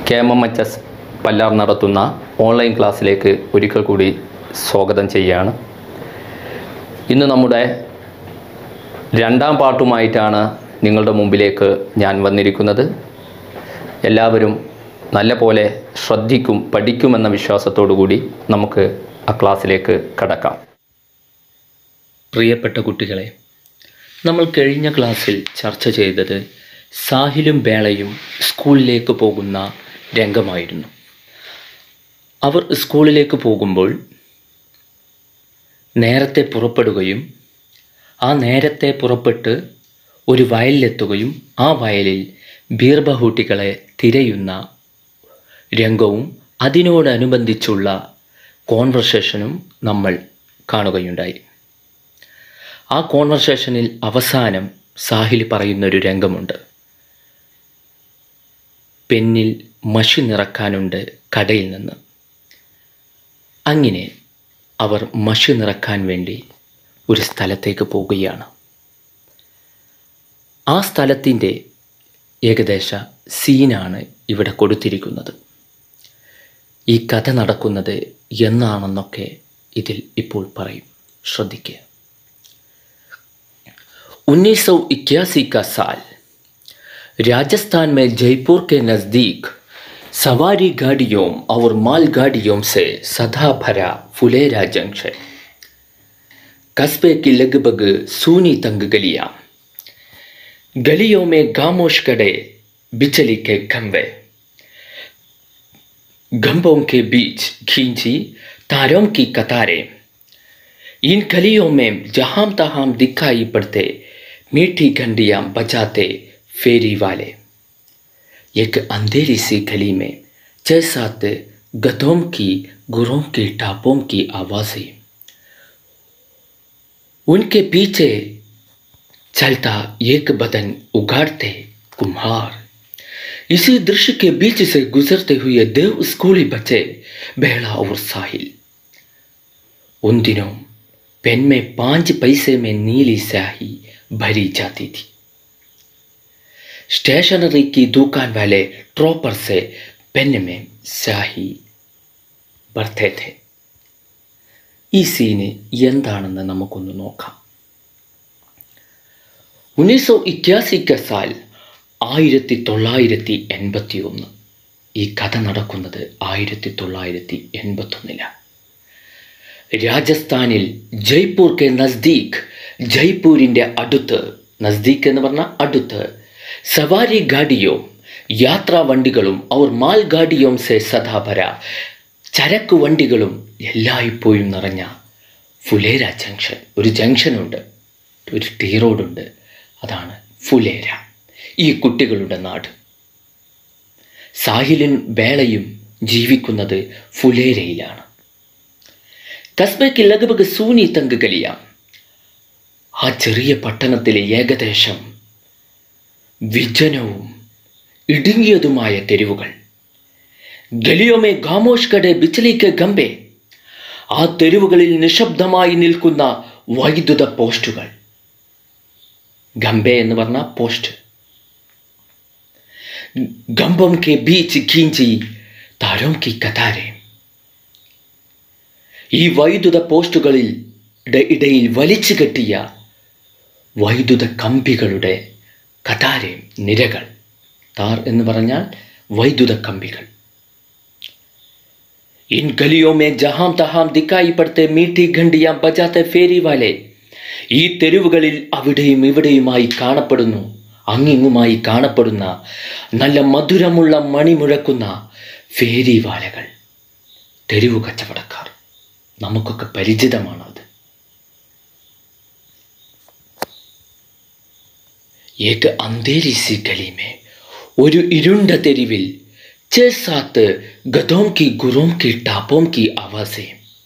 K M M H S പല്ലാർ നടത്തുന്ന online ക്ലാസ്സിലേക്ക് ഒരിക്കൽ കൂടി സ്വാഗതം ചെയ്യുകയാണ് ഇന്ന് നമ്മുടെ രണ്ടാം പാട്ടുമായിട്ടാണ് നിങ്ങളുടെ മുമ്പിലേക്ക് ഞാൻ വന്നിരിക്കുന്നത് എല്ലാവരും നല്ല പോലെ ശ്രദ്ധിക്കും പഠിക്കുമെന്ന വിശ്വാസത്തോടു കൂടി നമുക്ക് ആ ക്ലാസ്സിലേക്ക് കടക്കാം പ്രിയപ്പെട്ട കുട്ടികളെ നമ്മൾ കഴിഞ്ഞ ക്ലാസ്സിൽ ചർച്ച ചെയ്തത് സാഹിലും ബേളയും സ്കൂളിലേക്ക് പോകുന്ന രംഗമായിരുന്നു അവർ സ്കൂളിലേക്ക് പോകുമ്പോൾ നേരത്തെ പുറപ്പെടുകയും ആ നേരത്തെ പുറപ്പെട്ട് ഒരു വയലിലെത്തുകയും ആ വയലിൽ ബീർബഹൂട്ടികളെ തിരയുന്ന രംഗവും അതിനോടനുബന്ധിച്ചുള്ള കോൺവെർസേഷനും നമ്മൾ കാണുകയുണ്ടായി ആ കോൺവെർസേഷനിൽ അവസാനം സാഹിൽ പറയുന്നൊരു രംഗമുണ്ട് പെന്നിൽ മഷി നിറക്കാനുണ്ട് കടയിൽ നിന്ന് അങ്ങനെ അവർ മഷി നിറക്കാൻ വേണ്ടി ഒരു സ്ഥലത്തേക്ക് പോവുകയാണ് ആ സ്ഥലത്തിൻ്റെ ഏകദേശ സീനാണ് ഇവിടെ കൊടുത്തിരിക്കുന്നത് ഈ കഥ നടക്കുന്നത് എന്നാണെന്നൊക്കെ ഇതിൽ ഇപ്പോൾ പറയും ശ്രദ്ധിക്കുക उन्नीस सौ इक्यासी का साल राजस्थान में जयपुर के नज़दीक सवारी गाड़ियों और मालगाड़ियों से सदा भरा फुलेरा जंक्शन कस्बे की लगभग सूनी तंग गलियां गलियों में गामोश कड़े बिचली के खंभे गंभों के बीच खींची तारों की कतारें इन गलियों में जहां तहां दिखाई पड़ते मीठी घंटियां बजाते फेरी वाले एक अंधेरी सी गली में छह सात गधों की गुरों की टापों की आवाजें उनके पीछे चलता एक बदन उगाड़ते कुम्हार इसी दृश्य के बीच से गुजरते हुए देव स्कूली बच्चे बेहला और साहिल उन दिनों पेन में पांच पैसे में नीली स्याही भरी जाती थी स्टेशनरी की दुकान वाले ट्रॉपर से पेन में स्याही ഭർത്തേ थे ഈ സീന് എന്താണെന്ന് നമുക്കൊന്ന് നോക്കാം ഉന്നീസോ ഇക്യാസിക്ക സാൽ ആയിരത്തി തൊള്ളായിരത്തി എൺപത്തി ഒന്ന് ഈ കഥ നടക്കുന്നത് ആയിരത്തി തൊള്ളായിരത്തി എൺപത്തൊന്നിലാണ് രാജസ്ഥാനിൽ ജയ്പൂർ കെ നസ്ദീഖ് ജയ്പൂരിൻ്റെ അടുത്ത് നസ്ദീഖ് എന്ന് പറഞ്ഞാൽ അടുത്ത് സവാരി ഗാഡിയോ യാത്രാ വണ്ടികളും അവർ മാൽ ഗാഡിയോം സെ സദാഭര ചരക്ക് വണ്ടികളും എല്ലായ്പ്പോഴും നിറഞ്ഞ ഫുലേര ജംഗ്ഷൻ ഒരു ജംഗ്ഷനുണ്ട് ഒരു ടീ റോഡുണ്ട് അതാണ് ഫുലേര ഈ കുട്ടികളുടെ നാട് സാഹിലും ബേളയും ജീവിക്കുന്നത് ഫുലേരയിലാണ് കസ്ബയ്ക്ക് ലഗഭഗ് സൂനി തങ്ക് ഗലിയ ആ ചെറിയ പട്ടണത്തിലെ ഏകദേശം വിജനവും ഇടുങ്ങിയതുമായ തെരുവുകൾ ഗലിയോമെ ഗാമോഷ് കടെ ബിച്ചലിക്ക് ഗംബെ ആ തെരുവുകളിൽ നിശബ്ദമായി നിൽക്കുന്ന വൈദ്യുത പോസ്റ്റുകൾ ഗംബെ എന്ന് പറഞ്ഞ പോസ്റ്റ് ഗംബം കെ ബീച്ച് ഖീഞ്ചി താരോം കി കതാരെ ഈ വൈദ്യുത പോസ്റ്റുകളിൽ ഇടയിൽ വലിച്ചു കെട്ടിയ വൈദ്യുത കമ്പികളുടെ കതാരെ നിരകൾ താർ എന്ന് പറഞ്ഞാൽ വൈദ്യുത കമ്പികൾ ഇൻ ഗലിയോ മേ ജഹാം തഹാം ദിക്കായി പടുത്തെ മീठी ഘണ്ടിയാം ബജാത്തെ ഫേരി വാലെ ഈ തെരുവുകളിൽ അവിടെയും ഇവിടെയുമായി കാണപ്പെടുന്നു അങ്ങിങ്ങുമായി കാണപ്പെടുന്ന നല്ല മധുരമുള്ള മണി മുഴക്കുന്ന ഫേരി വാലകൾ തെരുവു കച്ചവടക്കാർ നമുക്കൊക്കെ പരിചിതമാണ് അത് ഏക അന്തേരി സി ഗലിമേ ഒരു ഇരുണ്ട തെരുവിൽ ചേസാത്ത് ഗതോം കി ഗുരോം കി ടാപ്പോം കി ആവാസേ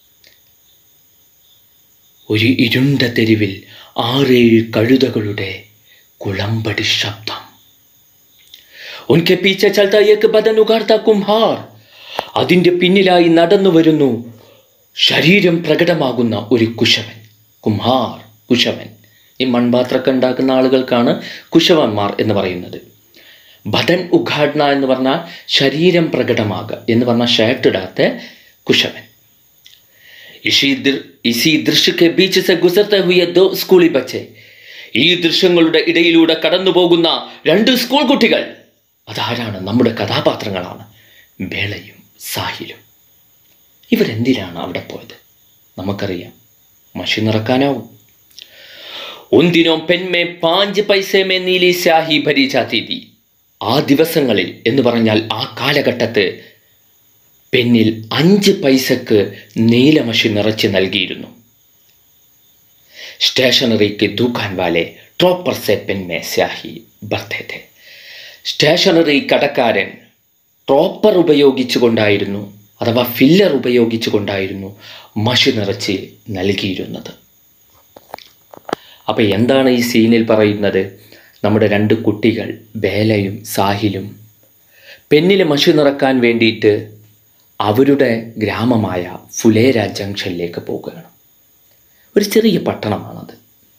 ഒരു ഇരുണ്ട തെരുവിൽ ആറേഴ് കഴുതകളുടെ കുളമ്പടി ശബ്ദം ഉൻകെ പീച്ച ചൽത്ത ഏക്ക് ബദൻ ഉഗാർത്ത കുംഹാർ അതിൻ്റെ പിന്നിലായി നടന്നു വരുന്നു ശരീരം പ്രകടമാകുന്ന ഒരു കുശവൻ കുംഹാർ കുശവൻ ഈ മൺപാത്രമൊക്കെ ഉണ്ടാക്കുന്ന ആളുകൾക്കാണ് കുശവന്മാർ എന്ന് പറയുന്നത് ബദൻ ഉദ്ഘാടന എന്ന് പറഞ്ഞാൽ ശരീരം പ്രകടമാകുക എന്ന് പറഞ്ഞാൽ ഷർട്ട് ഇടാത്ത കുശവൻ ഇഷി ദൃ- ഇസി ദൃശ്യക്ക് ബീച്ച് സെ ഗുസർത്തെ ഹുയ ദോ സ്കൂളി ബച്ചെ ഈ ദൃശ്യങ്ങളുടെ ഇടയിലൂടെ കടന്നു പോകുന്ന രണ്ട് സ്കൂൾ കുട്ടികൾ അതാരാണ് നമ്മുടെ കഥാപാത്രങ്ങളാണ് ബേളയും സാഹിലും ഇവരെന്തിനാണ് അവിടെ പോയത് നമുക്കറിയാം മഷി നിറക്കാനാവും ഒന്തിനോ പെൺമേ പാഞ്ച് പൈസമേ നീലി ശാഹി ഭരി ജാതി തി ആ ദിവസങ്ങളിൽ എന്ന് പറഞ്ഞാൽ ആ കാലഘട്ടത്ത് പെന്നിൽ അഞ്ച് പൈസക്ക് നീലമഷി നിറച്ച് നൽകിയിരുന്നു സ്റ്റേഷനറിക്ക് ദുക്കാൻ വാലെ ട്രോപ്പർ സെ പെൻമേ സ്യാഹി ബർത്തേതെ സ്റ്റേഷനറി കടക്കാരൻ ട്രോപ്പർ ഉപയോഗിച്ചുകൊണ്ടായിരുന്നു അഥവാ ഫില്ലർ ഉപയോഗിച്ചുകൊണ്ടായിരുന്നു മഷി നിറച്ച് നൽകിയിരുന്നത് അപ്പോൾ എന്താണ് ഈ സീനിൽ പറയുന്നത് നമ്മുടെ രണ്ട് കുട്ടികൾ ബേലയും സാഹിലും പെന്നിൽ മഷി നിറക്കാൻ വേണ്ടിയിട്ട് അവരുടെ ഗ്രാമമായ ഫുലേര ജംഗ്ഷനിലേക്ക് പോകുകയാണ് ഒരു ചെറിയ പട്ടണമാണത്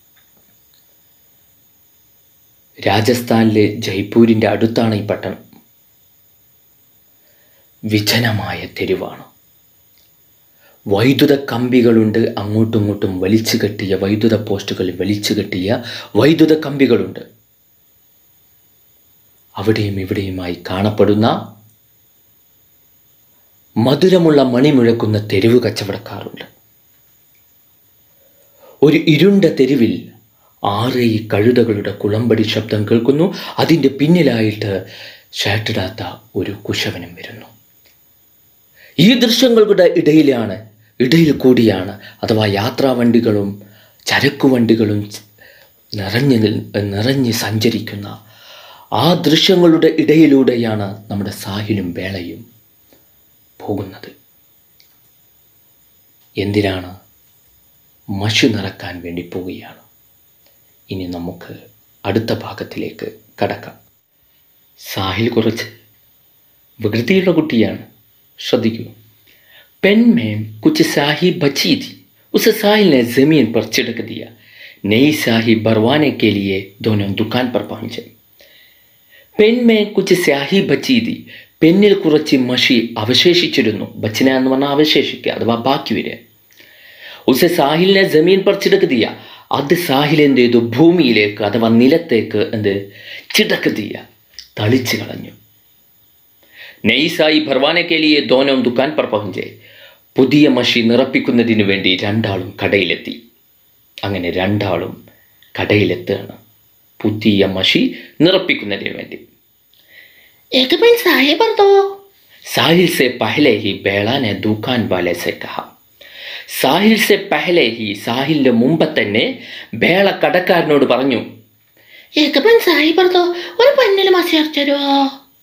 രാജസ്ഥാനിലെ ജയ്പൂരിൻ്റെ അടുത്താണ് ഈ പട്ടണം വിജനമായ തെരുവാണ് വൈദ്യുത കമ്പികളുണ്ട് അങ്ങോട്ടും ഇങ്ങോട്ടും വലിച്ചു കെട്ടിയ വൈദ്യുത പോസ്റ്റുകൾ വലിച്ചു കെട്ടിയ വൈദ്യുത കമ്പികളുണ്ട് അവിടെയും ഇവിടെയുമായി കാണപ്പെടുന്ന മധുരമുള്ള മണി മുഴക്കുന്ന തെരുവ് കച്ചവടക്കാറുണ്ട് ഒരു ഇരുണ്ട തെരുവിൽ ആറ് ഈ കഴുതകളുടെ കുളമ്പടി ശബ്ദം കേൾക്കുന്നു അതിൻ്റെ പിന്നിലായിട്ട് ഷർട്ടിടാത്ത ഒരു കുശവനും വരുന്നു ഈ ദൃശ്യങ്ങളുടെ ഇടയിലാണ് ഇടയിൽ കൂടിയാണ് അഥവാ യാത്രാ വണ്ടികളും ചരക്കു വണ്ടികളും നിറഞ്ഞ് നിൽ- നിറഞ്ഞ് സഞ്ചരിക്കുന്ന ആ ദൃശ്യങ്ങളുടെ ഇടയിലൂടെയാണ് നമ്മുടെ സാഹിലും വേളയും പോകുന്നത് എന്തിനാണ് മഷു നിറക്കാൻ വേണ്ടി പോവുകയാണ് ഇനി നമുക്ക് അടുത്ത ഭാഗത്തിലേക്ക് കടക്കാം സാഹിൽ കുറച്ച് വികൃതിയുള്ള കുട്ടിയാണ് ശ്രദ്ധിക്കൂ पेन में कुछ स्याही बची थी उसे साहिल ने जमीन पर छिड़क दिया नई स्याही भरवाने के लिए दोनों दुकान पर पहुंचे പെൻ മേ കുച്ച് സ്യാഹി ബച്ചീതി പെന്നിൽ കുറച്ച് മഷി അവശേഷിച്ചിരുന്നു ബച്ചിന എന്ന് പറഞ്ഞാൽ അവശേഷിക്കുക അഥവാ ബാക്കി വരിക ഉസെ സാഹിലിനെ ജമീൻ പർ ചിടക്ക് ദിയ അത് സാഹിൽ എന്ത് ചെയ്തു ഭൂമിയിലേക്ക് അഥവാ നിലത്തേക്ക് എന്ത് ചിടക്ക് ദിയ തളിച്ചു കളഞ്ഞു നെയ്സായി ഭർവാനെ കേലിയെ ദോനം ദുക്കാൻ പർ പഹുഞ്ചെ പുതിയ മഷി നിറപ്പിക്കുന്നതിന് വേണ്ടി രണ്ടാളും കടയിലെത്തി അങ്ങനെ രണ്ടാളും കടയിലെത്തുകയാണ് പുതിയ മഷി നിറപ്പിക്കുന്നതിന് വേണ്ടി एक पेन साहे पर दो साहिल से पहले ही बेड़ा ने दुकान वाले से कहा സാഹിൽ സെ പഹലെ ഹി സാഹിലിന്റെ മുമ്പ് തന്നെ ബേള കടക്കാരനോട് പറഞ്ഞു एक पेन साहे पर दो ഒരു പെണ്ണിൽ മസി അടച്ചരുവോ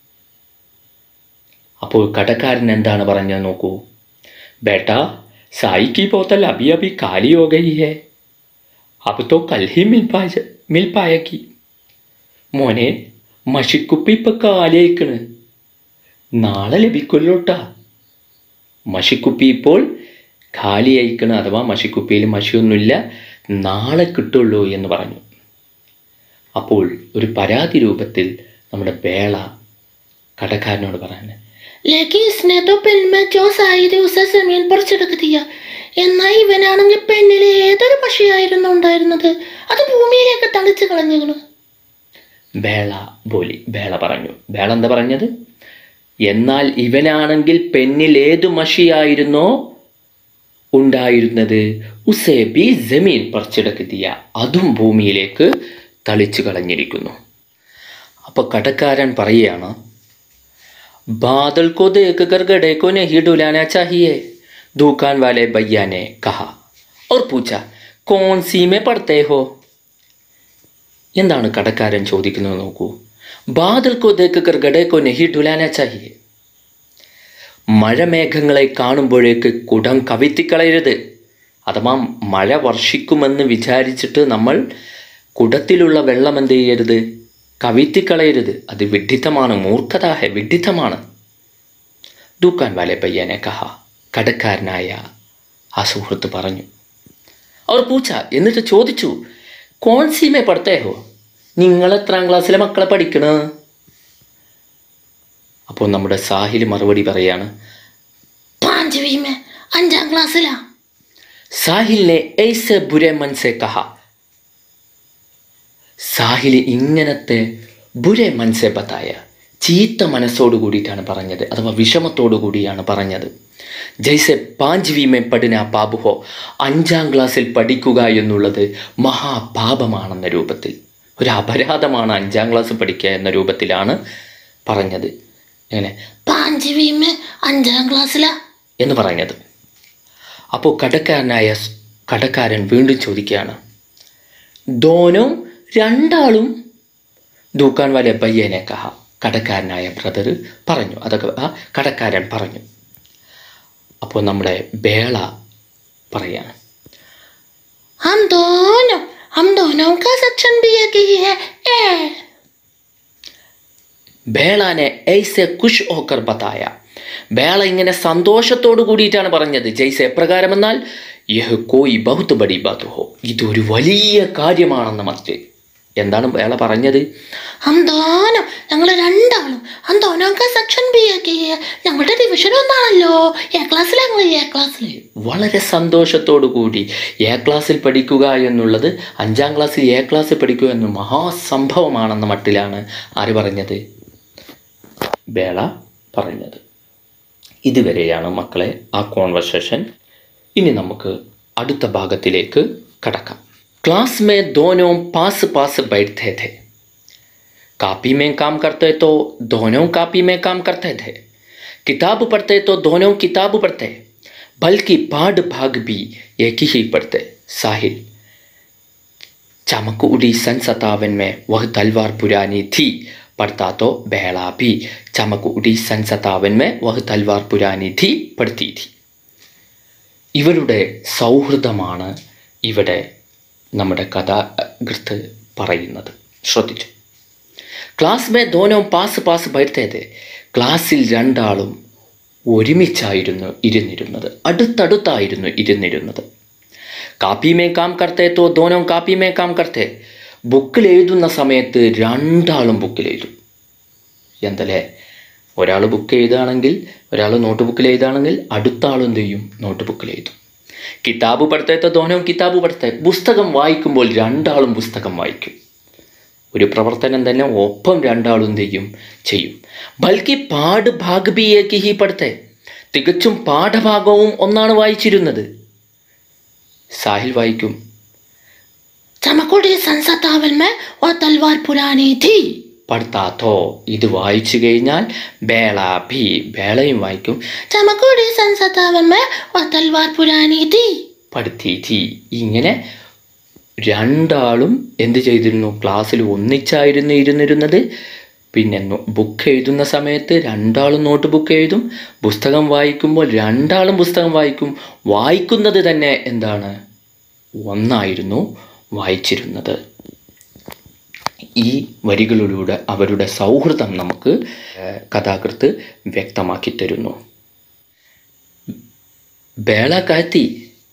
അപ്പോൾ കടക്കാരൻ എന്താണ് പറഞ്ഞത് നോക്കൂ ബേട്ട സായി की बोतल अभी अभी खाली हो गई है अब तो कल ही मिल पाए मिल पाएगी മോനെ മഷിക്കുപ്പി ഇപ്പൊ കാലിയായിക്കണ് നാളെ ലഭിക്കുമല്ലോട്ടാ മഷിക്കുപ്പി ഇപ്പോൾ ഖാലിയായിക്കണ് അഥവാ മഷിക്കുപ്പിയിൽ മഷിയൊന്നുമില്ല നാളെ കിട്ടുള്ളൂ എന്ന് പറഞ്ഞു അപ്പോൾ ഒരു പരാതി രൂപത്തിൽ നമ്മുടെ ബേള കടക്കാരനോട് പറഞ്ഞു लेकिन इसने तो पेन में जो साही थी उसे जमीन पर छिड़क दिया എന്നാൽ ഇവനാണെങ്കിൽ പെണ്ണിൽ ഏതൊരു പക്ഷിയായിരുന്നു ഉണ്ടായിരുന്നത് അത് ഭൂമിയിലേക്ക് തളിച്ചു കളഞ്ഞു ബേള ബോലി ബേള പറഞ്ഞു ബേള എന്താ പറഞ്ഞത് എന്നാൽ ഇവനാണെങ്കിൽ പെണ്ണിൽ ഏതു മഷിയായിരുന്നോ ഉണ്ടായിരുന്നത് ഉസേ ബി ജമീൻ പറിച്ചെടുക്കെത്തിയ അതും ഭൂമിയിലേക്ക് തളിച്ചു കളഞ്ഞിരിക്കുന്നു അപ്പോൾ കടക്കാരൻ പറയുകയാണ് बादल को देख कर गधे को नहीं डुलाना चाहिए दुकान वाले भैया ने कहा और पूछा कौन सी में पढ़ते हो എന്താണ് കടക്കാരൻ ചോദിക്കുന്നത് നോക്കൂ ബാദൽ കോ ദേക്ക് കർ ഗഡേ കോ നെഹി ഡുലാന ചാഹിയെ മഴമേഘങ്ങളെ കാണുമ്പോഴേക്ക് കുടം കവിത്തിക്കളയരുത് അഥവാ മഴ വർഷിക്കുമെന്ന് വിചാരിച്ചിട്ട് നമ്മൾ കുടത്തിലുള്ള വെള്ളം എന്ത് ചെയ്യരുത് കവിത്തിക്കളയരുത് അത് വിഡ്ഢിത്തമാണ് മൂർഖത ഹെ വിഡ്ഢിത്തമാണ് ദൂക്കാൻ വാലെ പയ്യനെ കഹ കടക്കാരനായ ആ സുഹൃത്ത് പറഞ്ഞു അവർ പൂച്ച എന്നിട്ട് ചോദിച്ചു കോൺ സീമെ പഠിത്തേഹോ നിങ്ങൾ എത്രാം ക്ലാസ്സിലെ മക്കളെ പഠിക്കണ അപ്പോൾ നമ്മുടെ സാഹിൽ മറുപടി പറയാണ് പാഞ്ചുവി മേ അഞ്ചാം ക്ലാസ്സിലാ സാഹിൽ ने ऐसे बुरे मन से कहा സാഹിൽ ഇങ്ങനത്തെ ബുരെ മനസ്സെ ബത്തായ ചീത്ത മനസ്സോട് കൂടിയിട്ടാണ് പറഞ്ഞത് അഥവാ വിഷമത്തോടു കൂടിയാണ് പറഞ്ഞത് ജയ്സെ പാഞ്ച്വീമെ പഠന പാപുഹോ അഞ്ചാം ക്ലാസ്സിൽ പഠിക്കുക എന്നുള്ളത് മഹാപാപമാണെന്ന രൂപത്തിൽ ഒരു അപരാധമാണ് അഞ്ചാം ക്ലാസ് പഠിക്കുക എന്ന രൂപത്തിലാണ് പറഞ്ഞത് എങ്ങനെ പാഞ്ചുവി മേ അഞ്ചാം ക്ലാസ്സിലാ എന്ന് പറഞ്ഞത് അപ്പോൾ കടക്കാരനായ സ് കടക്കാരൻ വീണ്ടും ചോദിക്കുകയാണ് ദോനോ രണ്ടാളും ദൂക്കാൻ വല ബയ്യനെ കഹ കടക്കാരനായ ബ്രദർ പറഞ്ഞു അതൊക്കെ ആ കടക്കാരൻ പറഞ്ഞു അപ്പോൾ നമ്മുടെ ബേള പറയാണ് हम दोनों हम दोनों का सेक्शन भी एक ही है ए ബേളാനെ ഐസെ കുഷ് ഓക്കർ ബത്തായ ബേള ഇങ്ങനെ സന്തോഷത്തോടു കൂടിയിട്ടാണ് പറഞ്ഞത് ജയ്സ് എപ്രകാരമെന്നാൽ യഹ് കോയി ബഹുത്ത് ബഡി ബാത്ത് ഹോ ഇതൊരു വലിയ കാര്യമാണെന്ന് മറ്റ് എന്താണ് ബേള പറഞ്ഞത് हम दोनों ഞങ്ങൾ രണ്ടാളും हम दोनों का सेक्शन भी एक ही है ഞങ്ങളുടെ ഡിവിഷൻ ഒന്നാണല്ലോ എ ക്ലാസ്സിൽ ഞങ്ങൾ എ ക്ലാസ്സിൽ വളരെ സന്തോഷത്തോടു കൂടി എ ക്ലാസ്സിൽ പഠിക്കുക എന്നുള്ളത് അഞ്ചാം ക്ലാസ്സിൽ എ ക്ലാസ്സിൽ പഠിക്കുക എന്ന മഹാസംഭവമാണെന്ന മട്ടിലാണ് ആര് പറഞ്ഞത് ബേള പറഞ്ഞത് ഇതുവരെയാണ് മക്കളെ ആ കോൺവെർസേഷൻ ഇനി നമുക്ക് അടുത്ത ഭാഗത്തിലേക്ക് കടക്കാം ക്ലാസ് മേ ദോനോ പാസ് പാസ് बैठते थे कापी में काम करते तो दोनों कापी में काम करते थे किताब पढ़ते तो दोनों किताब पढ़ते बल्कि पाठ भाग भी एक ही पढ़ते साहिल चमक उड़ी सन सतावन में वह तलवार पुरानी थी पढ़ता तो बेला भी चमक उड़ी सन सतावन में वह तलवार पुरानी थी पढ़ती थी ഇവരുടെ സൗഹൃദമാണ് ഇവിടെ നമ്മുടെ കഥാകൃത്ത് പറയുന്നത് ശ്രദ്ധിച്ചു ക്ലാസ് മേ ദോനോ പാസ് പാസ് ബൈർത്തേത് ക്ലാസ്സിൽ രണ്ടാളും ഒരുമിച്ചായിരുന്നു ഇരുന്നിരുന്നത് അടുത്തടുത്തായിരുന്നു ഇരുന്നിരുന്നത് കാപ്പി മേ കാം കർത്തേ തോ ദോനോ കാപ്പി മേ കാം കർത്തേ ബുക്കിൽ എഴുതുന്ന സമയത്ത് രണ്ടാളും ബുക്കിൽ എഴുതും എന്തല്ലേ ഒരാൾ ബുക്ക് എഴുതുകയാണെങ്കിൽ ഒരാൾ നോട്ട് ബുക്കിൽ എഴുതുകയാണെങ്കിൽ അടുത്ത ആൾ എന്ത് ചെയ്യും നോട്ട് ബുക്കിൽ എഴുതും കിതാബ് പഠിത്തത്തെ ദോനോ കിതാബ് പഠിത്തേ പുസ്തകം വായിക്കുമ്പോൾ രണ്ടാളും പുസ്തകം വായിക്കും ഒരു പ്രവർത്തനം തന്നെ ഒപ്പം രണ്ടാളും എന്ത് ചെയ്യും ചെയ്യും ബൽക്കി പാട് ഭാഗ് ബി ഏക്ക് ഹി പഠിത്തേ തികച്ചും പാഠഭാഗവും ഒന്നാണ് വായിച്ചിരുന്നത് സാഹിൽ വായിക്കും ചമക്കുടി സൻസത്താവൽ മേ ഓ തൽവാർ പുരാനി ഥി പഠിത്താത്തോ ഇത് വായിച്ചു കഴിഞ്ഞാൽ ബേള ഭി ബേളയും വായിക്കും ചമക്കുടി സൻസത്താവൽ മേ ഓ തൽവാർ പുരാനി ഥി പഠിത്തി തി ഇങ്ങനെ രണ്ടാളും എന്ത് ചെയ്തിരുന്നു ക്ലാസ്സിൽ ഒന്നിച്ചായിരുന്നു ഇരുന്നിരുന്നത് പിന്നെ നോ- ബുക്ക് എഴുതുന്ന സമയത്ത് രണ്ടാളും നോട്ട് ബുക്ക് എഴുതും പുസ്തകം വായിക്കുമ്പോൾ രണ്ടാളും പുസ്തകം വായിക്കും വായിക്കുന്നത് തന്നെ എന്താണ് ഒന്നായിരുന്നു വായിച്ചിരുന്നത് ഈ വരികളിലൂടെ അവരുടെ സൗഹൃദം നമുക്ക് ഏഹ്, കഥാകൃത്ത് വ്യക്തമാക്കി തരുന്നു ബേള കാത്തി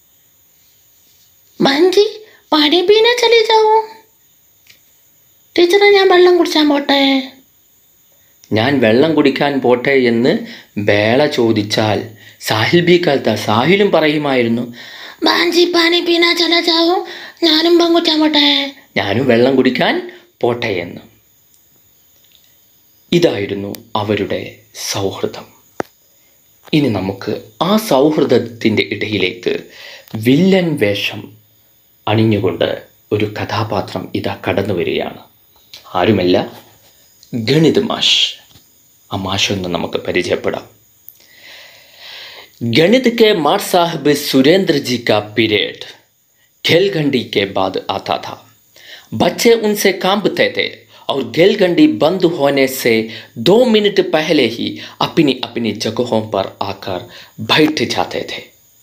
ബഞ്ചി പാടി പീനെ ചലി ജാവോ ടീച്ചറെ ഞാൻ വെള്ളം കുടിച്ചാൻ പോട്ടെ ഞാൻ വെള്ളം കുടിക്കാൻ പോട്ടെ എന്ന് ബേള ചോദിച്ചാൽ സാഹിൽ ബി കാലത്ത സാഹിലും പറയുമായിരുന്നു ബാഞ്ചി പാനി പീന ചല ജാവോ ഞാനും പങ്കുച്ചാൻ പോട്ടെ ഞാനും വെള്ളം കുടിക്കാൻ പോട്ടെ എന്ന് ഇതായിരുന്നു അവരുടെ സൗഹൃദം ഇനി നമുക്ക് ആ സൗഹൃദത്തിൻ്റെ ഇടയിലേക്ക് വില്ലൻ വേഷം അണിഞ്ഞുകൊണ്ട് ഒരു കഥാപാത്രം ഇതാ കടന്നു വരികയാണ് ആരുമല്ല ഗണിത് മാഷ് ആ മാഷൊന്ന് നമുക്ക് പരിചയപ്പെടാം गणित के मार साहब सुरेंद्र जी का पीरियड खेलगंडी के बाद आता था बच्चे उनसे कांपते थे और गेलगंडी बंद होने से दो मिनट पहले ही अपनी अपनी जगहों पर आकर बैठ जाते थे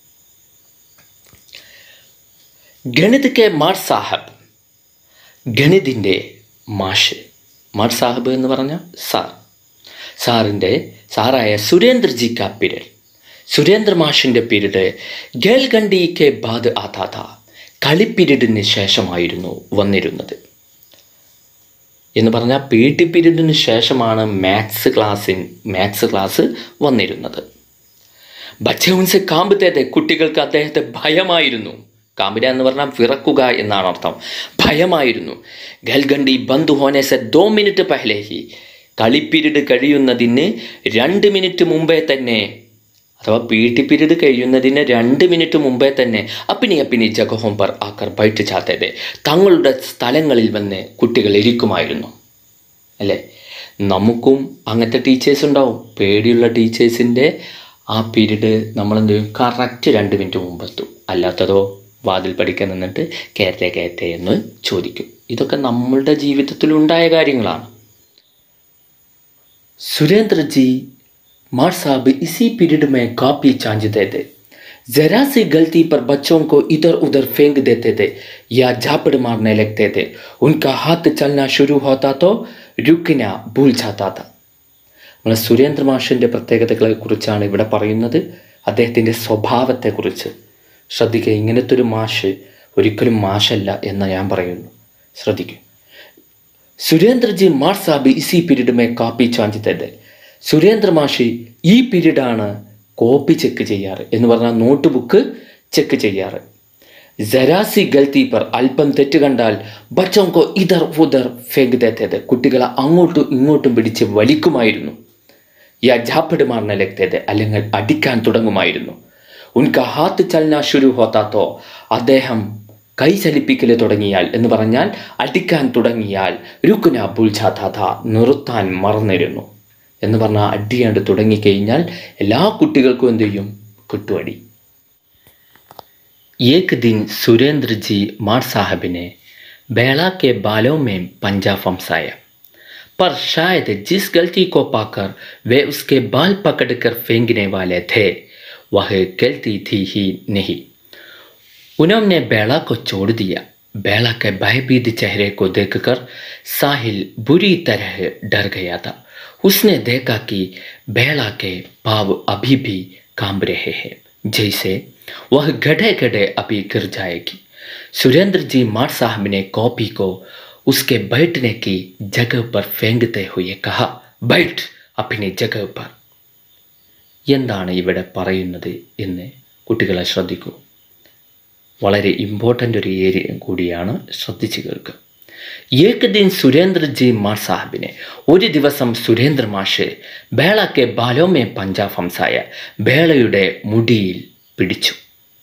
ഗണിത് കെ മാർ സാഹബ് ഗണിതിൻ്റെ മാഷ് മാർ സാഹബ് എന്ന് പറഞ്ഞ സാർ സാറിൻ്റെ സാറായ സുരേന്ദ്രജി കാ പീരീഡ് സുരേന്ദ്ര മാഷിൻ്റെ പീരീഡ് ഗേൽഗണ്ടി കെ ബാദ് ആതാത കളി പീരീഡിന് ശേഷമായിരുന്നു വന്നിരുന്നത് എന്ന് പറഞ്ഞാൽ പി ടി പീരീഡിന് ശേഷമാണ് മാത്സ് ക്ലാസ്സിൻ മാത്സ് ക്ലാസ് വന്നിരുന്നത് ബച്ചൗൻസ് കാമ്പത്തേതെ കുട്ടികൾക്ക് അദ്ദേഹത്തെ ഭയമായിരുന്നു കാമ്പിര എന്ന് പറഞ്ഞാൽ വിറക്കുക എന്നാണ് അർത്ഥം ഭയമായിരുന്നു ഗൽഗണ്ടി ബന്ധു ഹോനെ സെ ദോ മിനിറ്റ് പഹലെ ഹി കളി പീരീഡ് കഴിയുന്നതിന് രണ്ട് മിനിറ്റ് മുമ്പേ തന്നെ അഥവാ പി ടി പീരീഡ് കഴിയുന്നതിന് രണ്ട് മിനിറ്റ് മുമ്പേ തന്നെ അപ്പിനി അപ്പിനി ജഗഹോം പർ ആക്കർ ബൈറ്റ് ചാത്തേതെ തങ്ങളുടെ സ്ഥലങ്ങളിൽ വന്ന് കുട്ടികൾ ഇരിക്കുമായിരുന്നു അല്ലേ നമുക്കും അങ്ങനത്തെ ടീച്ചേഴ്സ് ഉണ്ടാവും പേടിയുള്ള ടീച്ചേഴ്സിൻ്റെ ആ പീരീഡ് നമ്മളെന്ത് ചെയ്യും കറക്റ്റ് രണ്ട് മിനിറ്റ് മുമ്പെത്തും അല്ലാത്തതോ വാതിൽ പഠിക്കാൻ നിന്നിട്ട് കയറ്റേ കയറ്റേ എന്ന് ചോദിക്കും ഇതൊക്കെ നമ്മളുടെ ജീവിതത്തിൽ ഉണ്ടായ കാര്യങ്ങളാണ് सुरेंद्र जी मार साहब इसी पीरियड में काफ़ी चांजते थे जरा सी गलती पर बच्चों को इधर उधर फेंक देते थे या झापड़ मारने लगते थे उनका हाथ चलना शुरू होता तो रुकना भूल जाता था നമ്മളെ സുരേന്ദ്ര മാഷിൻ്റെ പ്രത്യേകതകളെ കുറിച്ചാണ് ഇവിടെ പറയുന്നത് അദ്ദേഹത്തിൻ്റെ സ്വഭാവത്തെക്കുറിച്ച് ശ്രദ്ധിക്കുക ഇങ്ങനത്തെ ഒരു മാഷ് ഒരിക്കലും മാഷല്ല എന്ന് ഞാൻ പറയുന്നു ശ്രദ്ധിക്കുക സുരേന്ദ്ര ജി മാർ സാബ് ഇസി പീരീഡ് മേ കാപ്പി ചാഞ്ചിത്തത് സുരേന്ദ്ര മാഷി ഈ പീരീഡാണ് കോപ്പി ചെക്ക് ചെയ്യാറ് എന്ന് പറഞ്ഞാൽ നോട്ട് ബുക്ക് ചെക്ക് ചെയ്യാറ് ജരാസി ഗൽത്തി പർ അല്പം തെറ്റ് കണ്ടാൽ ബച്ചോങ്കോ ഇതർ ഉദർ ഫേങ്ക് തേത്തത് കുട്ടികളെ അങ്ങോട്ടും ഇങ്ങോട്ടും പിടിച്ച് വലിക്കുമായിരുന്നു യാ ജാപ്പിട് മാറിന ലഗ്തേത് അല്ലെങ്കിൽ അടിക്കാൻ തുടങ്ങുമായിരുന്നു ഉൻക ഹാത്ത് ചലന ശുരു ഹോത്താത്തോ അദ്ദേഹം കൈ ചലിപ്പിക്കൽ തുടങ്ങിയാൽ എന്ന് പറഞ്ഞാൽ അടിക്കാൻ തുടങ്ങിയാൽ രുക്കുന ബുൾചാഥാഥ നിർത്താൻ മറന്നിരുന്നു എന്ന് പറഞ്ഞാൽ അടിയാണ്ട് തുടങ്ങിക്കഴിഞ്ഞാൽ എല്ലാ കുട്ടികൾക്കും എന്ത് ചെയ്യും കിട്ടുമടി एक दिन सुरेंद्र जी मार साहब ने बेला के बालों में पंजा फंसाया पर शायद जिस गलती को पाकर वे उसके बाल पकड़कर फेंकने वाले थे वह गलती थी ही नहीं उन्होंने बेला को छोड़ दिया बेला के भयभीत चेहरे को देखकर साहिल बुरी तरह डर गया था उसने देखा कि बेला के पाव अभी भी कांप रहे हैं जैसे वह गढ़े गढ़े अभी गिर जाएगी सुरेंद्र जी मार साहब ने कॉपी को उसके बैठने की जगह पर फेंकते हुए कहा बैठ अपनी जगह पर എന്താണ് ഇവിടെ പറയുന്നത് എന്ന് കുട്ടികളെ ശ്രദ്ധിക്കൂ വളരെ ഇമ്പോർട്ടൻ്റ് ഒരു ഏരിയ കൂടിയാണ് ശ്രദ്ധിച്ചു കേൾക്കുക ഏക് ദിൻ സുരേന്ദ്ര ജി മാർ സാഹിബിനെ ഒരു ദിവസം സുരേന്ദ്ര മാഷ് ബേളക്കെ ബാലോമേ പഞ്ചാ ഫംസായ ബേളയുടെ മുടിയിൽ പിടിച്ചു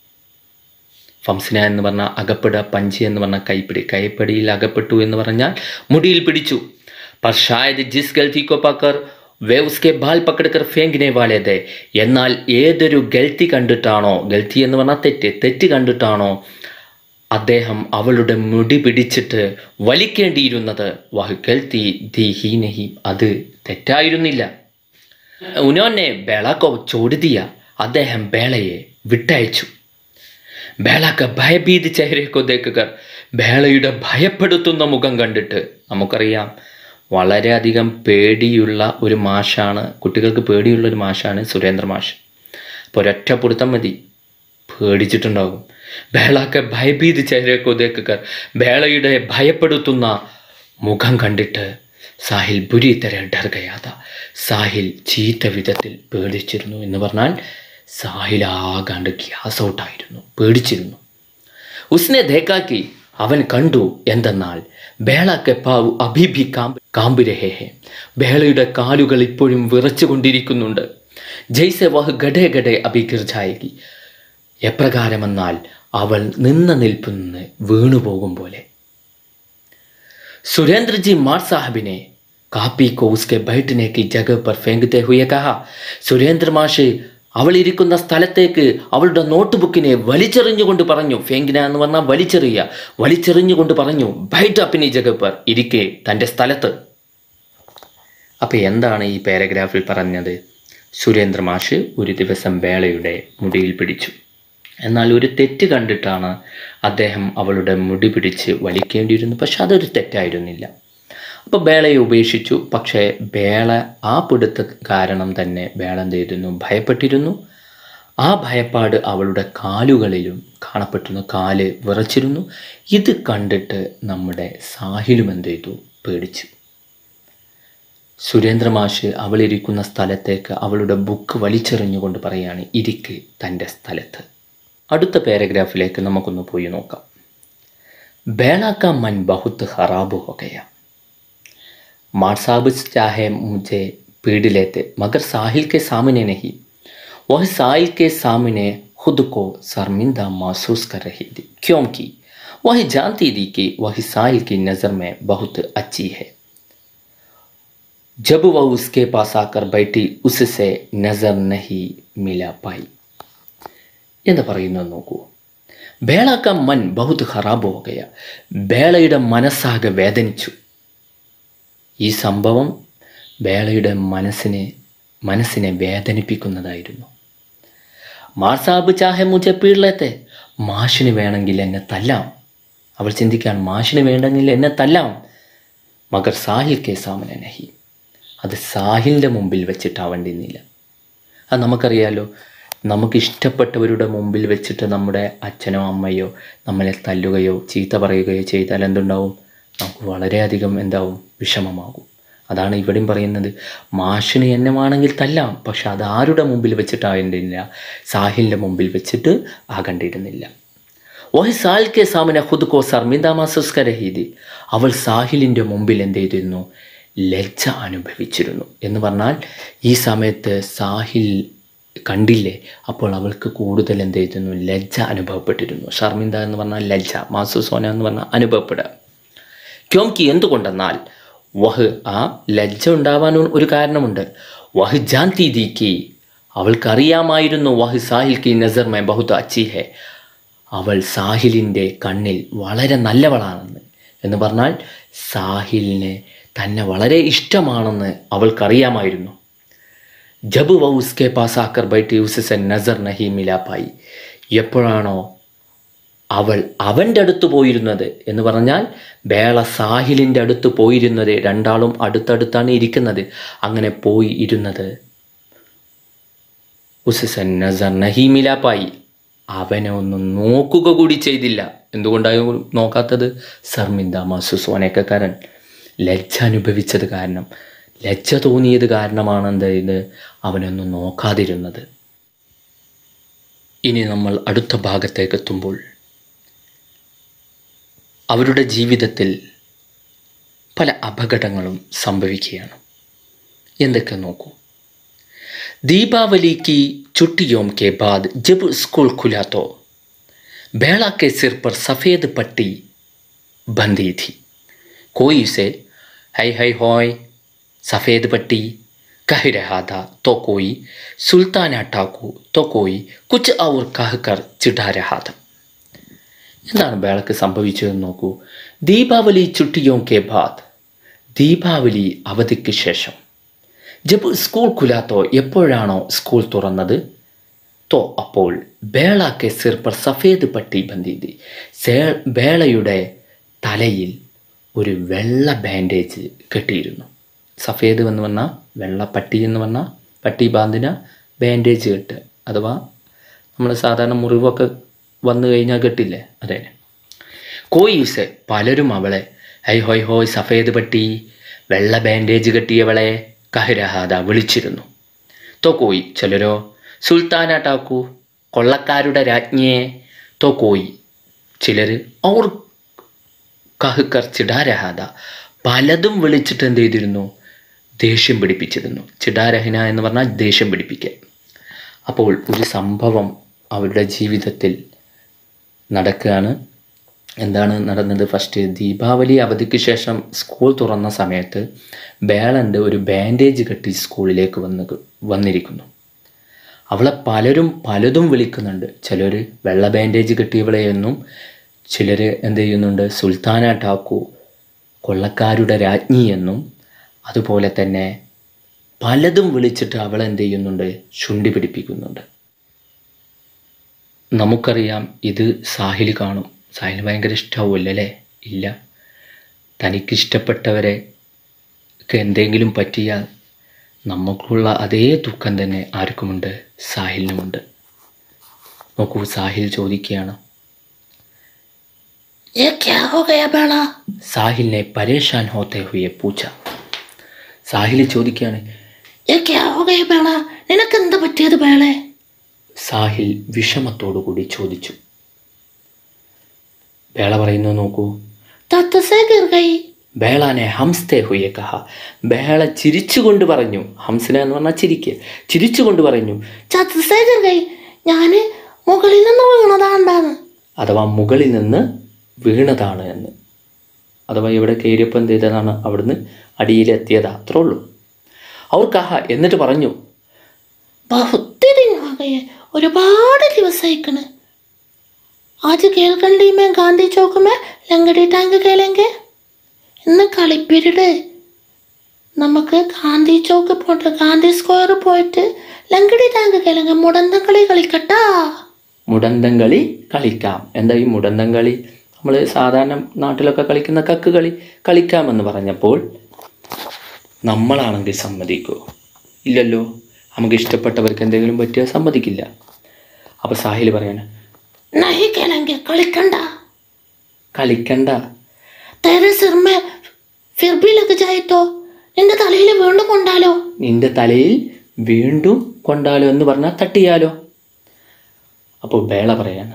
ഫംസിന എന്ന് പറഞ്ഞാൽ അകപ്പെടുക പഞ്ചി എന്ന് പറഞ്ഞാൽ കൈപ്പിടി കൈപ്പിടിയിൽ അകപ്പെട്ടു എന്ന് പറഞ്ഞാൽ മുടിയിൽ പിടിച്ചു पर शायद जिस गलती को पाकर വേ ഉസ്കെ ബാൽ പക്കടുക്കർ ഫേങ്കിനെ വാലേതെ എന്നാൽ ഏതൊരു ഗൽത്തി കണ്ടിട്ടാണോ ഗൽത്തി എന്ന് പറഞ്ഞാൽ തെറ്റ് തെറ്റ് കണ്ടിട്ടാണോ അദ്ദേഹം അവളുടെ മുടി പിടിച്ചിട്ട് വലിക്കേണ്ടിയിരുന്നത് വഹ് ഗൽത്തി ദി ഹീനഹി അത് തെറ്റായിരുന്നില്ല ഉനോനെ ബേളക്കോ ചോടുതിയ അദ്ദേഹം ബേളയെ വിട്ടയച്ചു ബേളക്ക ഭയഭീതി ചെഹരേക്കോ ദേക്കുക ബേളയുടെ ഭയപ്പെടുത്തുന്ന മുഖം കണ്ടിട്ട് നമുക്കറിയാം വളരെയധികം പേടിയുള്ള ഒരു മാഷാണ് കുട്ടികൾക്ക് പേടിയുള്ള ഒരു മാഷാണ് സുരേന്ദ്ര മാഷ് അപ്പോൾ ഒരൊറ്റ പിടുത്തം മതി പേടിച്ചിട്ടുണ്ടാകും ബേളാക്ക ഭയഭീതി ചെഹരേക്കോ ദേക്കുക ബേളയുടെ ഭയപ്പെടുത്തുന്ന മുഖം കണ്ടിട്ട് സാഹിൽ ബുരി തര ഡർ ഗയാത സാഹിൽ ചീത്ത വിധത്തിൽ പേടിച്ചിരുന്നു എന്ന് പറഞ്ഞാൽ സാഹിൽ ആകാണ്ട് ഗ്യാസ് ഔട്ടായിരുന്നു പേടിച്ചിരുന്നു ഉസ്നെ ദേക്കാക്കി അവൻ കണ്ടു എന്തെന്നാൽ ബേളക്കെ പാവു അഭിഭി കാമ്പ് കാമ്പ് രഹേ ഹെ ബേളയുടെ കാലുകൾ ഇപ്പോഴും വിറച്ചുകൊണ്ടിരിക്കുന്നുണ്ട് ജയ്സെ വഹ് ഗഡേ ഗഡേ അഭിഗിർ ജായകി എപ്രകാരമെന്നാൽ അവൾ നിന്ന നിൽപ്പിൽ നിന്ന് വീണുപോകും പോലെ सुरेंद्र जी मार साहब ने कापी को उसके बैठने की जगह पर फेंकते हुए कहा സുരേന്ദ്ര മാഷ് അവൾ ഇരിക്കുന്ന സ്ഥലത്തേക്ക് അവളുടെ നോട്ട് ബുക്കിനെ വലിച്ചെറിഞ്ഞുകൊണ്ട് പറഞ്ഞു ഫേങ്കിന എന്ന് പറഞ്ഞാൽ വലിച്ചെറിയുക വലിച്ചെറിഞ്ഞുകൊണ്ട് പറഞ്ഞു ബൈറ്റ് അപ്പിനി ജഗപ്പർ ഇരിക്കെ തൻ്റെ സ്ഥലത്ത് അപ്പോൾ എന്താണ് ഈ പാരഗ്രാഫിൽ പറഞ്ഞത് സുരേന്ദ്ര മാഷ് ഒരു ദിവസം വേളയുടെ മുടിയിൽ പിടിച്ചു എന്നാൽ ഒരു തെറ്റ് കണ്ടിട്ടാണ് അദ്ദേഹം അവളുടെ മുടി പിടിച്ച് വലിക്കേണ്ടിയിരുന്നു പക്ഷെ അതൊരു തെറ്റായിരുന്നില്ല അപ്പോൾ ബേളയെ ഉപേക്ഷിച്ചു പക്ഷേ ബേള ആ പിടുത്ത കാരണം തന്നെ ബേള എന്ത് ചെയ്തിരുന്നു ഭയപ്പെട്ടിരുന്നു ആ ഭയപ്പാട് അവളുടെ കാലുകളിലും കാണപ്പെട്ടിരുന്നു കാല് വിറച്ചിരുന്നു ഇത് കണ്ടിട്ട് നമ്മുടെ സാഹിലും എന്ത് ചെയ്തു പേടിച്ചു സുരേന്ദ്ര മാഷ് അവളിരിക്കുന്ന സ്ഥലത്തേക്ക് അവളുടെ ബുക്ക് വലിച്ചെറിഞ്ഞുകൊണ്ട് പറയാണ് ഇരിക്ക് തൻ്റെ സ്ഥലത്ത് അടുത്ത പാരഗ്രാഫിലേക്ക് നമുക്കൊന്ന് പോയി നോക്കാം बेला का मन बहुत खराब हो गया मार साहब चाहे मुझे पीड़ लेते मगर साहिल के सामने नहीं वह साहिल के सामने खुद को शर्मिंदा महसूस कर रही थी क्योंकि वह जानती थी कि वह साहिल की नज़र में बहुत अच्छी है जब वह उसके पास आकर बैठी उससे नज़र नहीं मिला पाई എന്ന് പറയുന്നത് നോക്കൂ ബേളക്ക മൻ ബഹുത് ഖറാബ് ഹോകയ ബേളയുടെ മനസ്സാകെ വേദനിച്ചു ഈ സംഭവം ബേളയുടെ മനസ്സിനെ മനസ്സിനെ വേദനിപ്പിക്കുന്നതായിരുന്നു മാർ സാബ് ചാഹെ മുജെ പീഡലത്തെ മാഷിന് വേണമെങ്കിൽ എന്നെ തല്ലാം അവൾ ചിന്തിക്കുകയാണ് മാഷിന് വേണ്ടെങ്കിൽ എന്നെ തല്ലാം മഗർ സാഹിൽ കെ സാമന നഹി അത് സാഹിലിൻ്റെ മുമ്പിൽ വെച്ചിട്ടാവേണ്ടിന്നില്ല അത് നമുക്കറിയാലോ നമുക്ക് ഇഷ്ടപ്പെട്ടവരുടെ മുമ്പിൽ വെച്ചിട്ട് നമ്മുടെ അച്ഛനോ അമ്മയോ നമ്മളെ തല്ലുകയോ ചീത്ത പറയുകയോ ചെയ്താൽ എന്തുണ്ടാവും നമുക്ക് വളരെയധികം എന്താവും വിഷമമാകും അതാണ് ഇവിടെയും പറയുന്നത് മാഷിന് എന്നെ വേണമെങ്കിൽ തല്ലാം പക്ഷെ അത് ആരുടെ മുമ്പിൽ വെച്ചിട്ടായിരുന്നില്ല സാഹിലിൻ്റെ മുമ്പിൽ വെച്ചിട്ട് ആകണ്ടിരുന്നില്ല വഹി സാൽ കെ സാമിന ഖുദ് കോ സർമിന്ദ മഹസൂസ് കരഹീതി അവൾ സാഹിലിൻ്റെ മുമ്പിൽ എന്ത് ചെയ്തിരുന്നു ലജ്ജ അനുഭവിച്ചിരുന്നു എന്ന് പറഞ്ഞാൽ ഈ സമയത്ത് സാഹിൽ കണ്ടില്ലേ അപ്പോൾ അവൾക്ക് കൂടുതൽ എന്ത് ചെയ്തിരുന്നു ലജ്ജ അനുഭവപ്പെട്ടിരുന്നു ഷർമിന്ദ എന്ന് പറഞ്ഞാൽ ലജ്ജ മാസുസോന എന്ന് പറഞ്ഞാൽ അനുഭവപ്പെടുക ക്യോംകി എന്തുകൊണ്ടെന്നാൽ വഹ് ആ ലജ്ജ ഉണ്ടാവാൻ ഒരു കാരണമുണ്ട് വഹ് ജാൻതി ദീക്കി അവൾക്കറിയാമായിരുന്നു വഹ് സാഹിൽ കി നസർ മേ ബഹുത് അച്ചി ഹെ അവൾ സാഹിലിൻ്റെ കണ്ണിൽ വളരെ നല്ലവളാണെന്ന് എന്ന് പറഞ്ഞാൽ സാഹിലിനെ തന്നെ വളരെ ഇഷ്ടമാണെന്ന് അവൾക്കറിയാമായിരുന്നു ജബ് വ ഉസ്കെ പാസ് ആക്കർ ബൈട്ടി ഉസെ നസർ നഹി മിലാപ്പായി എപ്പോഴാണോ അവൾ അവൻ്റെ അടുത്ത് പോയിരുന്നത് എന്ന് പറഞ്ഞാൽ ബേള സാഹിലിൻ്റെ അടുത്ത് പോയിരുന്നത് രണ്ടാളും അടുത്തടുത്താണ് ഇരിക്കുന്നത് അങ്ങനെ പോയി ഇരുന്നത് ഉസൻ നസർ നഹി മിലാപ്പായി അവനെ ഒന്നും നോക്കുക കൂടി ചെയ്തില്ല എന്തുകൊണ്ടാണ് നോക്കാത്തത് സർമിന്ദ മസുസോനക്കക്കാരൻ ലജ്ജ അനുഭവിച്ചത് കാരണം ലജ്ജ തോന്നിയത് കാരണമാണ് എന്ത് ഇത് അവനൊന്നും നോക്കാതിരുന്നത് ഇനി നമ്മൾ അടുത്ത ഭാഗത്തേക്ക് എത്തുമ്പോൾ അവരുടെ ജീവിതത്തിൽ പല അപകടങ്ങളും സംഭവിക്കുകയാണ് എന്തൊക്കെ നോക്കൂ दीपावली की छुट्टियों के बाद जब स्कूल खुला तो बेड़ा के सिर पर सफ़ेद पट्टी बंधी थी कोई उसे है है होय सफ़ेद पट्टी कह रहा था तो कोई सुल्ताना ठाकू तो कोई कुछ और कहकर चिढ़ा रहा था എന്താണ് ബേളക്ക് സംഭവിച്ചതെന്ന് നോക്കൂ ദീപാവലി ചുട്ടിയോ കെ ബാദ് ദീപാവലി അവധിക്ക് ശേഷം ജബ് സ്കൂൾ കുലാത്തോ എപ്പോഴാണോ സ്കൂൾ തുറന്നത് തോ അപ്പോൾ ബേളാക്കെ സിർ പർ സഫേദ് പട്ടി ബന്ധിതി സേ ബേളയുടെ തലയിൽ ഒരു വെള്ള ബാൻഡേജ് കെട്ടിയിരുന്നു സഫേദ് എന്ന് പറഞ്ഞാൽ വെള്ള പട്ടി എന്ന് പറഞ്ഞാൽ പട്ടി ബാന്തിന ബാൻഡേജ് കെട്ട് അഥവാ നമ്മൾ സാധാരണ മുറിവൊക്കെ വന്നു കഴിഞ്ഞാൽ കെട്ടില്ലേ അതെ കോയിസ് പലരും അവളെ ഹൈ ഹോയ് ഹോയ് സഫേദ് പട്ടി വെള്ള ബാൻഡേജ് കെട്ടിയവളെ കഹരഹാദ വിളിച്ചിരുന്നു തോക്കോയി ചിലരോ സുൽത്താന ടാക്കു കൊള്ളക്കാരുടെ രാജ്ഞിയെ തോക്കോയി ചിലർ ഔർ കഹുക്കർ ചിടാരഹാദ പലതും വിളിച്ചിട്ട് എന്ത് ചെയ്തിരുന്നു ദേഷ്യം പിടിപ്പിച്ചിരുന്നു ചിടാരഹന എന്ന് പറഞ്ഞാൽ ദേഷ്യം പിടിപ്പിക്കുക അപ്പോൾ ഒരു സംഭവം അവരുടെ ജീവിതത്തിൽ നടക്കുകയാണ് എന്താണ് നടന്നത് ഫസ്റ്റ് ദീപാവലി അവധിക്ക് ശേഷം സ്കൂൾ തുറന്ന സമയത്ത് ബേളണ്ട് ഒരു ബാൻഡേജ് കെട്ടി സ്കൂളിലേക്ക് വന്ന് വന്നിരിക്കുന്നു അവളെ പലരും പലതും വിളിക്കുന്നുണ്ട് ചിലർ വെള്ള ബാൻഡേജ് കെട്ടിയവളെ എന്നും ചിലർ എന്ത് ചെയ്യുന്നുണ്ട് സുൽത്താന ഠാക്കു കൊള്ളക്കാരുടെ രാജ്ഞി എന്നും അതുപോലെ തന്നെ പലതും വിളിച്ചിട്ട് അവളെ എന്ത് ചെയ്യുന്നുണ്ട് ചുണ്ടി പിടിപ്പിക്കുന്നുണ്ട് നമുക്കറിയാം ഇത് സാഹിൽ കാണും സാഹിൽ ഭയങ്കര ഇഷ്ടമാവുമല്ലോ അല്ലേ ഇല്ല തനിക്കിഷ്ടപ്പെട്ടവരെ ഒക്കെ എന്തെങ്കിലും പറ്റിയാൽ നമുക്കുള്ള അതേ ദുഃഖം തന്നെ ആർക്കുമുണ്ട് സാഹിലിനുമുണ്ട് നോക്കൂ സാഹിൽ ചോദിക്കുകയാണ് ये क्या हो गया बेड़ा साहिल ने परेशान होते हुए पूछा സാഹിൽ ചോദിക്കുകയാണ് ഏ ക്യാ ഹോ ഗയ ബേള നിനക്ക് എന്താ പറ്റിയത് ബേളെ സാഹിൽ വിഷമത്തോടുകൂടി ചോദിച്ചു ബേള പറയുന്നു നോക്കൂ തത്തസേ ഗിർ ഗയി ബേളാനെ ഹംസ്തേ ഹുയെ കഹ ബേള ചിരിച്ചുകൊണ്ട് പറഞ്ഞു ഹംസന എന്ന് പറഞ്ഞാൽ ചിരിക്ക് ചിരിച്ചുകൊണ്ട് പറഞ്ഞു ചത്തസേ ഗിർ ഗയി ഞാന് മുകളിൽ നിന്ന് വീണതാണ്ടാന്ന് അഥവാ മുകളിൽ നിന്ന് വീണതാണ് എന്ന് അഥവാ ഇവിടെ കയറിയപ്പോൾ എന്ത് ചെയ്തതാണ് അവിടുന്ന് അടിയിലെത്തിയതാ അത്രേ ഉള്ളൂ അവർ കഹ എന്നിട്ട് പറഞ്ഞു ബഹുത്തിരി ആകെ ഒരുപാട് ദിവസമായിക്കണ് ആജ് കേൾക്കണ്ടി മേ ഗാന്ധി ചോക്ക് മേ ലങ്കടി ടാങ്ക് കേലെങ്കെ ഇന്ന് കളിപ്പിരിട് നമുക്ക് ഗാന്ധി ചോക്ക് പോയിട്ട് ഗാന്ധി സ്ക്വയർ പോയിട്ട് ലങ്കടി ടാങ്ക് കേലെങ്ക മുടന്ത കളി കളിക്കട്ടാ മുടന്തം കളി കളിക്കാം എന്താ ഈ മുടന്തം കളി നമ്മൾ സാധാരണ നാട്ടിലൊക്കെ കളിക്കുന്ന കക്ക് കളി കളിക്കാമെന്ന് പറഞ്ഞപ്പോൾ നമ്മളാണെങ്കിൽ സമ്മതിക്കുമോ ഇല്ലല്ലോ നമുക്ക് ഇഷ്ടപ്പെട്ടവർക്ക് എന്തെങ്കിലും പറ്റിയാൽ സമ്മതിക്കില്ല അപ്പോൾ സാഹിൽ പറയാണ് നഹി കേലെങ്കെ കളിക്കണ്ട കളിക്കണ്ട തേരെ സിർമേ ഫിർബി ലഗ് ജായിട്ടോ നിന്റെ തലയിൽ വീണ്ടും കൊണ്ടാലോ നിന്റെ തലയിൽ വീണ്ടും കൊണ്ടാലോ എന്ന് പറഞ്ഞാൽ തട്ടിയാലോ അപ്പോൾ ബേള പറയാണ്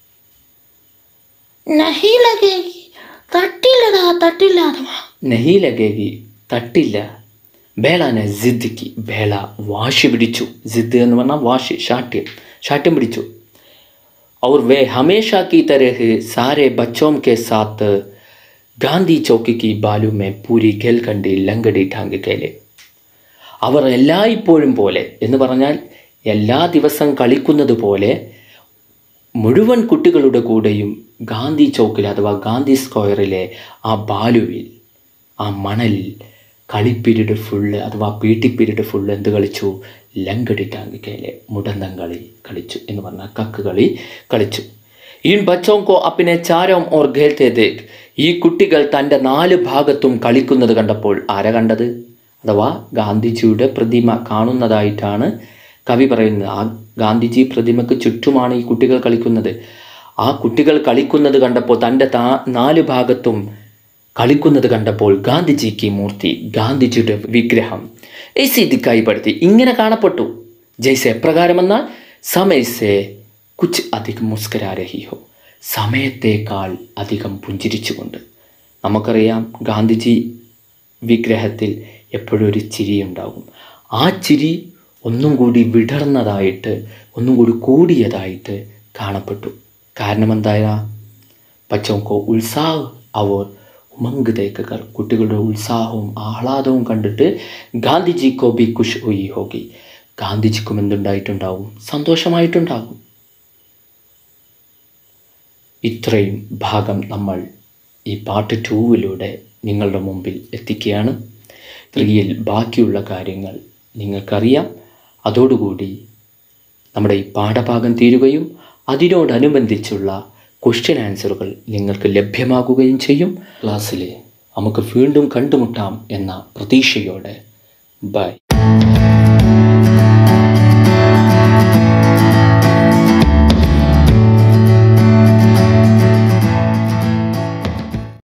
നഹി ലഗേഗി തട്ടില്ലടാ തട്ടില്ല അഥവാ നഹി ലഗേഗി തട്ടില്ല ബേളാനെ ജിദ്ദിക്ക് ബേള വാശി പിടിച്ചു ജിദ് എന്ന് പറഞ്ഞാൽ വാശി ശാഠ്യം ശാഠ്യം പിടിച്ചു और वे हमेशा की तरह सारे बच्चों के साथ ഗാന്ധി ചൗക്കിക്ക് ബാലു മേ പൂരി കേൽക്കണ്ടി ലങ്കടി ടാങ്ക് കേലെ അവർ എല്ലായ്പ്പോഴും പോലെ എന്ന് പറഞ്ഞാൽ എല്ലാ ദിവസം കളിക്കുന്നത് പോലെ മുഴുവൻ കുട്ടികളുടെ കൂടെയും ഗാന്ധി ചൗക്കിൽ അഥവാ ഗാന്ധി സ്ക്വയറിലെ ആ ബാലുവിൽ ആ മണലിൽ കളിപ്പീരീഡ് ഫുള്ള് അഥവാ പി ടി പീരീഡ് ഫുള്ള് എന്ത് കളിച്ചു ലങ്കടി ടാങ്കിക്കയിലെ മുടന്തം കളി കളിച്ചു എന്ന് പറഞ്ഞാൽ കക്ക് കളി കളിച്ചു ഇൻ ബച്ചോങ്കോ അപ്പിനെ ചാരോം ഓർ ഖേൽത്തെ ദേഖ് ഈ കുട്ടികൾ തൻ്റെ നാല് ഭാഗത്തും കളിക്കുന്നത് കണ്ടപ്പോൾ ആരാ കണ്ടത് അഥവാ ഗാന്ധിജിയുടെ പ്രതിമ കാണുന്നതായിട്ടാണ് കവി പറയുന്നത് ആ ഗാന്ധിജി പ്രതിമയ്ക്ക് ചുറ്റുമാണ് ഈ കുട്ടികൾ കളിക്കുന്നത് ആ കുട്ടികൾ കളിക്കുന്നത് കണ്ടപ്പോൾ തൻ്റെ താ നാല് ഭാഗത്തും കളിക്കുന്നത് കണ്ടപ്പോൾ ഗാന്ധിജിക്ക് മൂർത്തി ഗാന്ധിജിയുടെ വിഗ്രഹം എസി ദിക്കായിപ്പെടുത്തി ഇങ്ങനെ കാണപ്പെട്ടു ജയ്സെ എപ്രകാരമെന്നാൽ സമയസെ കുച്ച് അധികം മുസ്കരാരഹി ഹോ സമയത്തേക്കാൾ അധികം പുഞ്ചിരിച്ചുകൊണ്ട് നമുക്കറിയാം ഗാന്ധിജി വിഗ്രഹത്തിൽ എപ്പോഴും ഒരു ചിരി ഉണ്ടാകും ആ ചിരി ഒന്നും കൂടി വിടർന്നതായിട്ട് ഒന്നും കൂടി കൂടിയതായിട്ട് കാണപ്പെട്ടു കാരണം എന്തായാ ബച്ചോങ്കോ ഉത്സാഹ് അവർ ഉമങ്ക് തേക്കർ കുട്ടികളുടെ ഉത്സാഹവും ആഹ്ലാദവും കണ്ടിട്ട് ഗാന്ധിജിക്കോ ബി കുഷ് ഹുയി ഹോഗി ഗാന്ധിജിക്കും എന്തുണ്ടായിട്ടുണ്ടാവും സന്തോഷമായിട്ടുണ്ടാകും ഇത്രയും ഭാഗം നമ്മൾ ഈ പാർട്ട് ടൂവിലൂടെ നിങ്ങളുടെ മുമ്പിൽ എത്തിക്കുകയാണ് ത്രീയിൽ ബാക്കിയുള്ള കാര്യങ്ങൾ നിങ്ങൾക്കറിയാം അതോടുകൂടി നമ്മുടെ ഈ പാഠഭാഗം തീരുകയും അതിനോടനുബന്ധിച്ചുള്ള ക്വസ്റ്റ്യൻ ആൻസറുകൾ നിങ്ങൾക്ക് ലഭ്യമാകുകയും ചെയ്യും ക്ലാസ്സിൽ നമുക്ക് വീണ്ടും കണ്ടുമുട്ടാം എന്ന പ്രതീക്ഷയോടെ ബൈ